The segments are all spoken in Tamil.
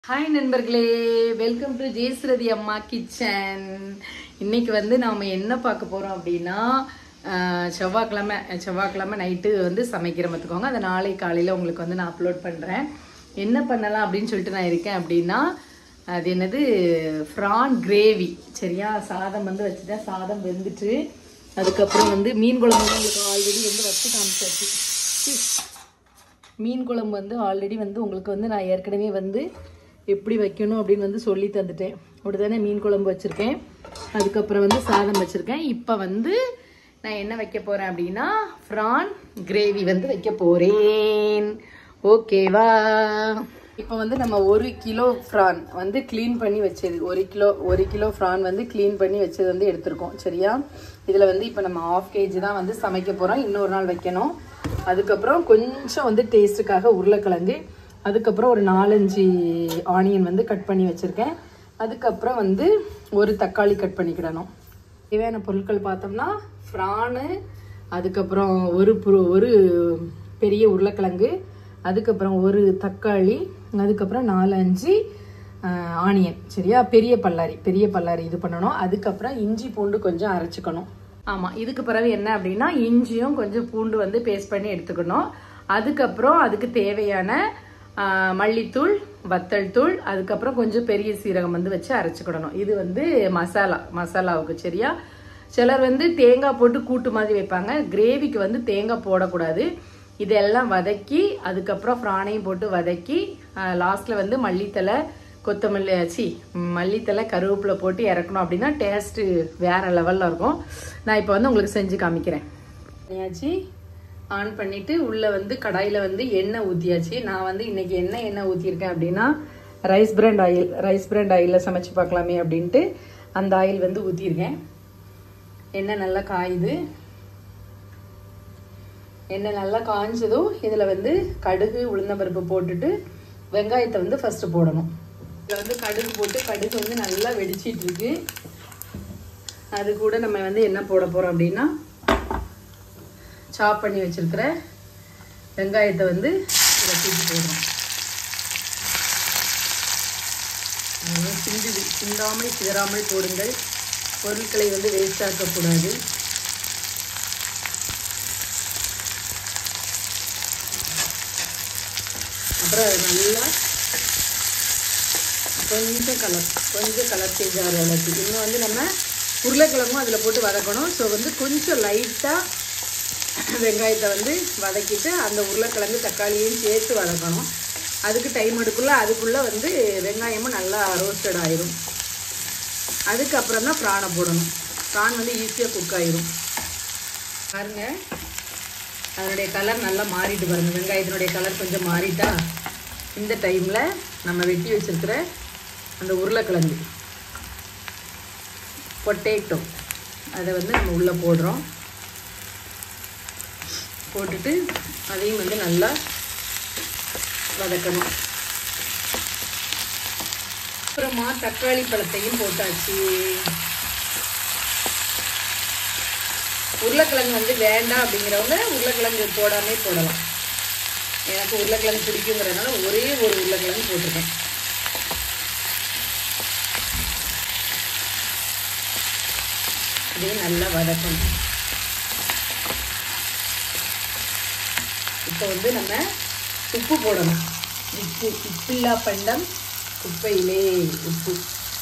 ஹாய் நண்பர்களே வெல்கம் டு ஜெயஸ்ரதி அம்மா கிச்சன் இன்னைக்கு வந்து நாம் என்ன பார்க்க போகிறோம் அப்படின்னா ஆஹ், செவ்வாய்க்கிழமை செவ்வாய்க்கிழமை நைட்டு வந்து சமைக்கிற பார்த்துக்கோங்க அதை நாளை காலையில் உங்களுக்கு வந்து நான் அப்லோட் பண்ணுறேன் என்ன பண்ணலாம் அப்படின்னு சொல்லிட்டு நான் இருக்கேன் அப்படின்னா அது என்னது ஃப்ரான் கிரேவி சரியா சாதம் வந்து வச்சுட்டேன் சாதம் வெந்துட்டு அதுக்கப்புறம் வந்து மீன் குழம்பு வந்து உங்களுக்கு ஆல்ரெடி வந்து வச்சு காமிச்சாச்சு சி. மீன் குழம்பு வந்து ஆல்ரெடி வந்து உங்களுக்கு வந்து நான் ஏற்கனவே வந்து எப்படி வைக்கணும் அப்படின்னு வந்து சொல்லி தந்துட்டேன் அப்படிதானே மீன் குழம்பு வச்சுருக்கேன் அதுக்கப்புறம் வந்து சாதம் வச்சுருக்கேன் இப்போ வந்து நான் என்ன வைக்க போகிறேன் அப்படின்னா ஃப்ரான் கிரேவி வந்து வைக்க போகிறேன் ஓகேவா இப்போ வந்து நம்ம ஒரு கிலோ ஃப்ரான் வந்து க்ளீன் பண்ணி வச்சது ஒரு கிலோ ஒரு கிலோ ஃப்ரான் வந்து க்ளீன் பண்ணி வச்சது வந்து எடுத்திருக்கோம் சரியா இதில் வந்து இப்போ நம்ம ஆஃப் கேஜி தான் வந்து சமைக்க போகிறோம் இன்னொரு நாள் வைக்கணும் அதுக்கப்புறம் கொஞ்சம் வந்து டேஸ்ட்டுக்காக உருளைக்கிழங்கு அதுக்கப்புறம் ஒரு நாலஞ்சு ஆனியன் வந்து கட் பண்ணி வச்சுருக்கேன் அதுக்கப்புறம் வந்து ஒரு தக்காளி கட் பண்ணிக்கிடணும் தேவையான பொருட்கள் பார்த்தோம்னா ஃப்ரானு அதுக்கப்புறம் ஒரு புரு- ஒரு பெரிய உருளைக்கிழங்கு அதுக்கப்புறம் ஒரு தக்காளி அதுக்கப்புறம் நாலஞ்சு ஆனியன் சரியா பெரிய பல்லாரி பெரிய பல்லாரி இது பண்ணணும் அதுக்கப்புறம் இஞ்சி பூண்டு கொஞ்சம் அரைச்சிக்கணும் ஆமாம் இதுக்கு பிறகு என்ன அப்படின்னா இஞ்சியும் கொஞ்சம் பூண்டு வந்து பேஸ்ட் பண்ணி எடுத்துக்கணும் அதுக்கப்புறம் அதுக்கு தேவையான ஆ, மல்லித்தூள் வத்தல் தூள் அதுக்கப்புறம் கொஞ்சம் பெரிய சீரகம் வந்து வச்சு அரைச்சிக்கிடணும் இது வந்து மசாலா மசாலாவுக்கு சரியா சிலர் வந்து தேங்காய் போட்டு கூட்டு மாதிரி வைப்பாங்க கிரேவிக்கு வந்து தேங்காய் போடக்கூடாது இதெல்லாம் வதக்கி அதுக்கப்புறம் ஃப்ரானையும் போட்டு வதக்கி லாஸ்ட்ல வந்து மல்லித்தலை கொத்தமல்லி சி மல்லித்தலை கருவேப்பிலை போட்டு இறக்கணும் அப்படின்னா டேஸ்ட்டு வேற லெவலில் இருக்கும் நான் இப்போ வந்து உங்களுக்கு செஞ்சு காமிக்கிறேன் பண்ணியாச்சு ஆன் பண்ணிட்டு உள்ள வந்து கடாயில வந்து எண்ணெய் ஊத்தியாச்சு நான் வந்து இன்னைக்கு என்ன எண்ணெய் ஊத்தியிருக்கேன் அப்படின்னா rice bran oil rice bran ஆயிலில் சமைச்சு பார்க்கலாமே அப்படின்ட்டு அந்த ஆயில் வந்து ஊத்தியிருக்கேன் எண்ணெய் நல்லா காயுது எண்ணெய் நல்லா காஞ்சதும் இதில் வந்து கடுகு உளுந்தம்பருப்பு போட்டுட்டு வெங்காயத்தை வந்து ஃபர்ஸ்ட் போடணும் இதில் வந்து கடுகு போட்டு கடுகு வந்து நல்லா வெடிச்சிட்டு இருக்கு அது கூட நம்ம வந்து என்ன போட போகிறோம் அப்படின்னா சாப் பண்ணி வச்சிருக்கிற வெங்காயத்தை வந்து இதில் தூக்கி போடுறோம் அதெல்லாம் சிந்துது சிந்தாமல் சிதறாமல் போடுங்கள் பொருட்களை வந்து வேஸ்ட் ஆக்கக்கூடாது அப்புறம் அது நல்லா கொஞ்சம் கலர் கொஞ்சம் கலர் சேஞ்ச் ஆகிற அளவுக்கு இன்னும் வந்து நம்ம உருளைக்கிழங்கும் அதில் போட்டு வதக்கணும் ஸோ வந்து கொஞ்சம் லைட்டாக வெங்காயத்தை வந்து வதக்கிட்டு அந்த உருளைக்கிழங்கு தக்காளியையும் சேர்த்து வதக்கணும் அதுக்கு டைம் எடுக்குள்ள அதுக்குள்ளே வந்து வெங்காயமும் நல்லா ரோஸ்டட் ஆயிரும் அதுக்கப்புறம் தான் ப்ரானை போடணும் ப்ரான் வந்து ஈஸியாக குக் ஆயிரும் பாருங்க அதனுடைய கலர் நல்லா மாறிட்டு பாருங்க வெங்காயத்தினுடைய கலர் கொஞ்சம் மாறிட்டா இந்த டைமில் நம்ம வெட்டி வச்சிருக்கிற அந்த உருளைக்கிழங்கு பொட்டேட்டோ அதை வந்து நம்ம உள்ளே போடுறோம் போட்டுட்டு அதையும் வந்து நல்லா வதக்கணும் அப்புறமா தக்காளி பழத்தையும் போட்டாச்சு உருளைக்கிழங்கு வந்து வேண்டாம் அப்படிங்கிறவங்க உருளைக்கிழங்கு போடாமே போடலாம் எனக்கு உருளைக்கிழங்கு பிடிக்குங்கிறதுனால ஒரே ஒரு உருளைக்கிழங்கு போட்டிருக்கேன் இதையும் நல்லா வதக்கணும் இப்போ வந்து நம்ம உப்பு போடணும் உப்பு உப்பில்லா பண்டம் குப்பையிலே உப்பு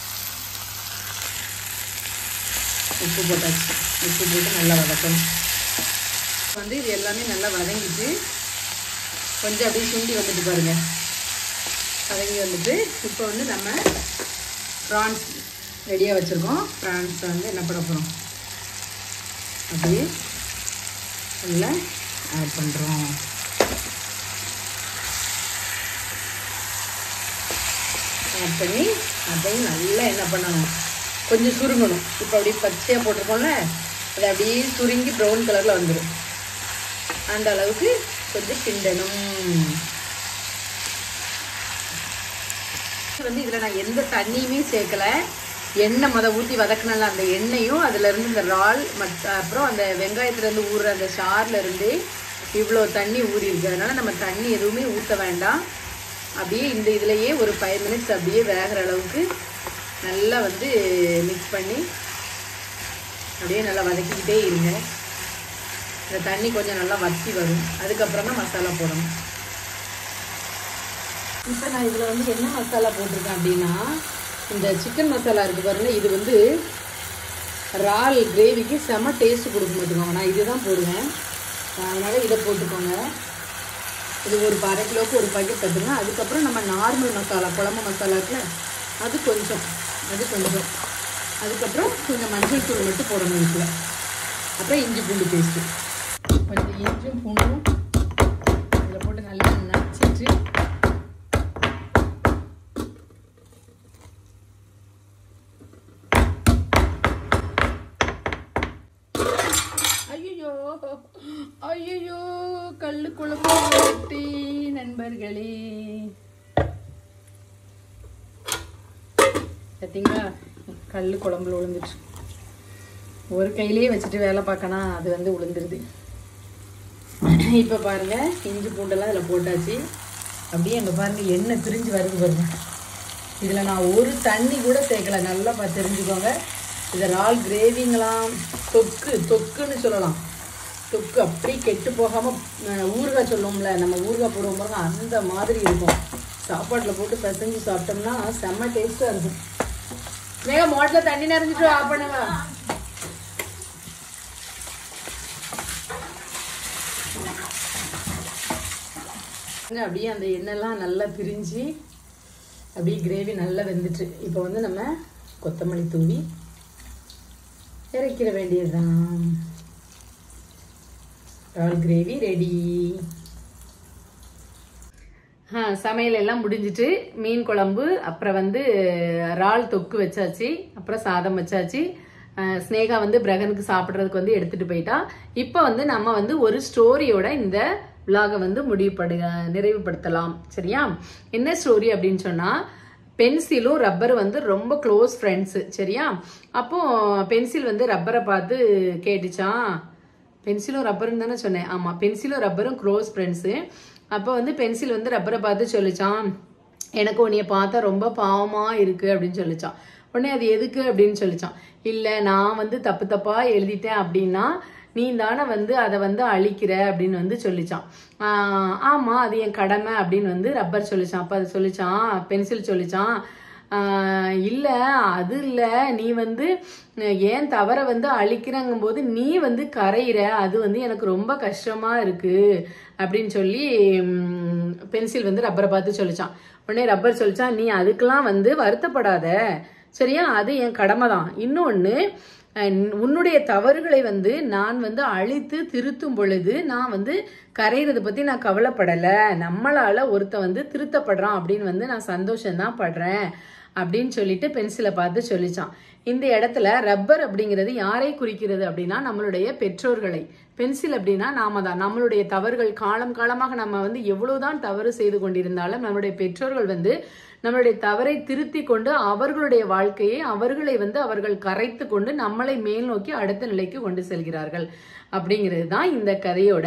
உப்பு போட்டாச்சு உப்பு போட்டு நல்லா வதக்கணும் வந்து இது எல்லாமே நல்லா வதங்கிட்டு கொஞ்சம் அப்படியே சுண்டி வந்துட்டு பாருங்க வதங்கி வந்துட்டு இப்போ வந்து நம்ம ப்ரான்ஸ் ரெடியாக வச்சுருக்கோம் ப்ரான்ஸை வந்து என்ன பண்ண போகிறோம் அப்படியே நல்லா ஆட் பண்ணுறோம் ஆட் பண்ணி அதையும் நல்லா என்ன பண்ணணும் கொஞ்சம் சுருங்கணும் இப்போ அப்படியே பச்சையாக போட்டிருக்கோம்ல அது அப்படியே சுருங்கி ப்ரௌன் கலரில் வந்துடும் அந்த அளவுக்கு கொஞ்சம் கிண்டணும் வந்து இதில் நான் எந்த தண்ணியுமே சேர்க்கல எண்ணெய் மொதல் ஊற்றி வதக்கினால அந்த எண்ணெயும் அதுலேருந்து இந்த இறால் மற்ற அப்புறம் அந்த வெங்காயத்துலேருந்து ஊறுற அந்த சார்ல இருந்து இவ்வளோ தண்ணி ஊறி இருக்கு அதனால நம்ம தண்ணி எதுவுமே ஊற்ற வேண்டாம் அப்படியே இந்த இதுலயே ஒரு ஃபைவ் மினிட்ஸ் அப்படியே வேகிற அளவுக்கு நல்லா வந்து மிக்ஸ் பண்ணி அப்படியே நல்லா வதக்கிக்கிட்டே இருங்க இந்த தண்ணி கொஞ்சம் நல்லா வத்தி வரும் அதுக்கப்புறம் தான் மசாலா போடணும் இப்போ நான் இதில் வந்து என்ன மசாலா போட்டிருக்கேன் அப்படின்னா இந்த சிக்கன் மசாலா இருக்குது பாருங்க இது வந்து இறால் கிரேவிக்கு செம டேஸ்ட் கொடுக்க மாட்டேங்க நான் இதுதான் போடுவேன் அதனால் இதை போட்டுக்கோங்க இது ஒரு அரை கிலோவுக்கு ஒரு பாக்கெட் கட்டுங்க அதுக்கப்புறம் நம்ம நார்மல் மசாலா குழம்பு மசாலா இருக்குல்ல அது கொஞ்சம் அது கொஞ்சம் அதுக்கப்புறம் கொஞ்சம் மஞ்சள் தூள் மட்டும் போடணும் இதில் அப்புறம் இஞ்சி பூண்டு பேஸ்ட்டு கொஞ்சம் இஞ்சும் பூண்டும் இதில் போட்டு நல்லா நச்சுட்டு ஐயோ ஐயோ கல்லு குழம்பு ரொட்டி நண்பர்களே பார்த்தீங்களா கல்லு குழம்புல விழுந்துச்சு ஒரு கையிலேயே வச்சுட்டு வேலை பார்க்கணும் அது வந்து விழுந்துருது இப்போ பாருங்க இஞ்சி பூண்டெல்லாம் இதில் போட்டாச்சு அப்படியே அங்கே பாருங்க எண்ணெய் பிரிஞ்சு வருது பாருங்க இதில் நான் ஒரு தண்ணி கூட சேர்க்கல நல்லா பா தெரிஞ்சுக்கோங்க இது இறால் கிரேவிங்களாம் தொக்கு தொக்குன்னு சொல்லலாம் தொக்கு அப்படியே கெட்டு போகாமல் ஊறுகாய் சொல்லுவோம்ல நம்ம ஊறுகாய் போடுவோம் பாருங்க அந்த மாதிரி இருக்கும் சாப்பாட்டில் போட்டு பிசைஞ்சு சாப்பிட்டோம்னா செம்ம டேஸ்ட்டாக இருக்கும் மேக மோட்டில் தண்ணி நிறைஞ்சிட்டு ஆஃப் பண்ணுங்க பாருங்க, அப்படியே அந்த எண்ணெய்லாம் நல்லா பிரிஞ்சு அப்படியே கிரேவி நல்லா வெந்துட்டு இப்போ வந்து நம்ம கொத்தமல்லி தூவி இறக்கிற வேண்டியதுதான் இறால் கிரேவி ரெடி ஆ சமையல் எல்லாம் முடிஞ்சிட்டு மீன் குழம்பு அப்புறம் வந்து இறால் தொக்கு வச்சாச்சு அப்புறம் சாதம் வச்சாச்சு ஆ, ஸ்னேகா வந்து பிரகனுக்கு சாப்பிட்றதுக்கு வந்து எடுத்துட்டு போயிட்டா இப்போ வந்து நம்ம வந்து ஒரு ஸ்டோரியோட இந்த விலாகை வந்து முடிவுபடு நிறைவுபடுத்தலாம் சரியா என்ன ஸ்டோரி அப்படின்னு சொன்னா பென்சிலும் ரப்பர் வந்து ரொம்ப க்ளோஸ் ஃப்ரெண்ட்ஸு சரியா அப்போ பென்சில் வந்து ரப்பரை பார்த்து கேட்டுச்சான் பென்சிலும் ரப்பரும் தானே சொன்னேன் ஆமாம் பென்சிலும் ரப்பரும் க்ளோஸ் ஃப்ரெண்ட்ஸு அப்போ வந்து பென்சில் வந்து ரப்பரை பார்த்து சொல்லிச்சான் எனக்கு உன்னைய பார்த்தா ரொம்ப பாவமாக இருக்குது அப்படின்னு சொல்லிச்சான் உடனே அது எதுக்கு அப்படின்னு சொல்லிச்சான் இல்லை நான் வந்து தப்பு தப்பாக எழுதிட்டேன் அப்படின்னா நீ தானே வந்து அதை வந்து அழிக்கிற அப்படின்னு வந்து சொல்லிச்சான் ஆஹ் ஆமா அது என் கடமை அப்படின்னு வந்து ரப்பர் சொல்லிச்சான் அப்போ அது சொல்லிச்சான் பென்சில் சொல்லிச்சான் ஆஹ் இல்ல அது இல்ல நீ வந்து அஹ், ஏன் தவற வந்து அழிக்கிறங்கும் போது நீ வந்து கரையிற அது வந்து எனக்கு ரொம்ப கஷ்டமா இருக்கு அப்படின்னு சொல்லி ம், பென்சில் வந்து ரப்பரை பார்த்து சொல்லிச்சான் உடனே ரப்பர் சொல்லிச்சான் நீ அதுக்கெல்லாம் வந்து வருத்தப்படாத சரியா அது என் கடமை தான் இன்னொன்னு அஹ், உன்னுடைய தவறுகளை வந்து நான் வந்து அழித்து திருத்தும் பொழுது நான் வந்து கரையிறத பத்தி நான் கவலைப்படல நம்மளால ஒருத்தன் வந்து திருத்தப்படுறான் அப்படின்னு வந்து நான் சந்தோஷம்தான் படுறேன் அப்படின்னு சொல்லிட்டு பென்சிலை பார்த்து சொல்லிச்சான் இந்த இடத்துல ரப்பர் அப்படிங்கிறது யாரை குறிக்கிறது அப்படின்னா நம்மளுடைய பெற்றோர்களை பென்சில் அப்படின்னா நாம தான் நம்மளுடைய தவறுகள் காலம் காலமாக நம்ம வந்து எவ்வளவுதான் தவறு செய்து கொண்டிருந்தாலும் நம்மளுடைய பெற்றோர்கள் வந்து நம்மளுடைய தவறை திருத்தி கொண்டு அவர்களுடைய வாழ்க்கையை அவர்களை வந்து அவர்கள் கரைத்து கொண்டு நம்மளை மேல் நோக்கி அடுத்த நிலைக்கு கொண்டு செல்கிறார்கள் அப்படிங்கிறது தான் இந்த கதையோட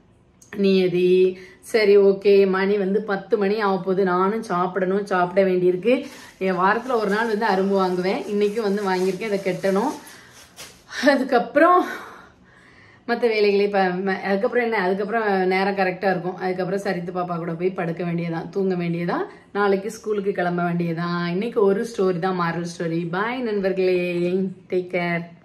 நியதி சரி ஓகே மணி வந்து பத்து மணி ஆக போகுது நானும் சாப்பிடணும் சாப்பிட வேண்டியிருக்கு என் வாரத்தில் ஒரு நாள் வந்து அரும்பு வாங்குவேன் இன்னைக்கும் வந்து வாங்கியிருக்கேன் இதை கெட்டணும் அதுக்கப்புறம் மற்ற வேலைகளை இப்போ அதுக்கப்புறம் என்ன அதுக்கப்புறம் நேரம் கரெக்டாக இருக்கும் அதுக்கப்புறம் சரித்து பாப்பா கூட போய் படுக்க வேண்டியதான் தூங்க வேண்டியதான் நாளைக்கு ஸ்கூலுக்கு கிளம்ப வேண்டியதான் இன்னைக்கு ஒரு ஸ்டோரி தான் மாரல் ஸ்டோரி பாய் நண்பர்களே டேக் கேர்